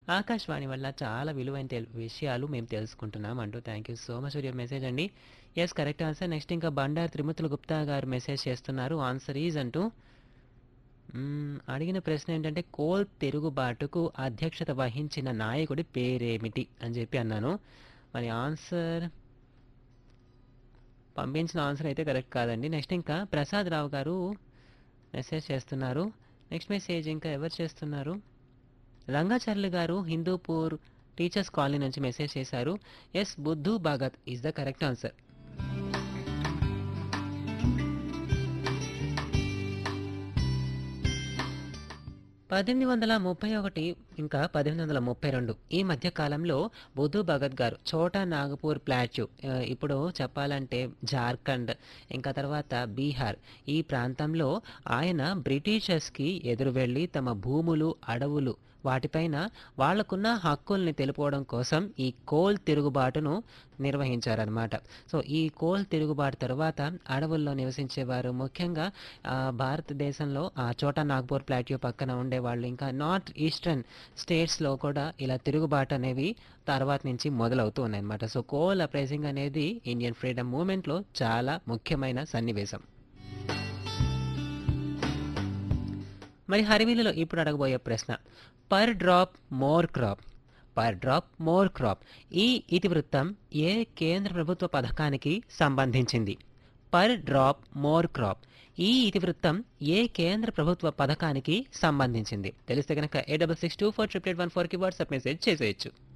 ఆకాశవాణి వల్ల చాలా విలువైన తెల్ విషయాలు మేము తెలుసుకుంటున్నాం అంటూ thank you so much for your message అండి ఎస్ కరెక్ట్ ఆన్సర్ నెక్స్ట్ ఇంకా బండారు త్రిమూర్తుల గుప్తా గారు మెసేజ్ చేస్తున్నారు ఆన్సర్ ఈజ్ అంటూ మ్మ్, అడిగిన ప్రశ్న ఏంటంటే కోల్ తిరుగుబాటుకు అధ్యక్షత వహించిన నాయకుడి పేరేమిటి అని చెప్పి అన్నాను మరి ఆన్సర్ పంపించిన ఆన్సర్ అయితే కరెక్ట్ కాదండి నెక్స్ట్ ఇంకా ప్రసాద్ రావు గారు మెసేజ్ చేస్తున్నారు నెక్స్ట్ మెసేజ్ ఇంకా ఎవరు చేస్తున్నారు రంగాచార్యులు గారు హిందూపూర్ టీచర్స్ కాలనీ నుంచి మెసేజ్ చేశారు yes Buddhu Bhagat is the correct answer పద్దెనిమిది వందల ముప్పై ఒకటి ఇంకా పద్దెనిమిది వందల ముప్పై రెండు ఈ మధ్య కాలంలో బుద్ధు భగత్ గారు చోటా నాగపూర్ ప్లాట్యూ ఆ, ఇప్పుడు చెప్పాలంటే జార్ఖండ్ ఇంకా తర్వాత బీహార్ ఈ ప్రాంతంలో ఆయన బ్రిటిషర్స్కి ఎదురు వెళ్ళి తమ భూములు అడవులు వాటిపైన వాళ్లకున్న హక్కుల్ని తెలుపుకోవడం కోసం ఈ కోల్ తిరుగుబాటును నిర్వహించారనమాట సో ఈ కోల్ తిరుగుబాటు తర్వాత అడవుల్లో నివసించేవారు ముఖ్యంగా ఆ, భారతదేశంలో ఆ చోటా నాగ్పూర్ ప్లాట్యూ పక్కన ఉండే వాళ్ళు ఇంకా నార్త్ ఈస్టర్న్ స్టేట్స్లో కూడా ఇలా తిరుగుబాటు అనేవి తర్వాత నుంచి మొదలవుతూ ఉన్నాయన్నమాట సో కోల్ అప్రైజింగ్ అనేది ఇండియన్ ఫ్రీడమ్ మూమెంట్లో చాలా ముఖ్యమైన సన్నివేశం మరి హరివిలులో ఇప్పుడు అడగబోయే ప్రశ్న per drop more crop per drop more crop ఈ ఇతివృత్తం ఏ కేంద్ర ప్రభుత్వ పథకానికి సంబంధించింది పర్ డ్రాప్ మోర్ క్రాప్ ఈ ఇతివృత్తం ఏ కేంద్ర ప్రభుత్వ పథకానికి సంబంధించింది తెలిస్తే కనుక ఏ double six two four triple eight one ఫోర్కి వాట్సాప్ మెసేజ్ చేసేయచ్చు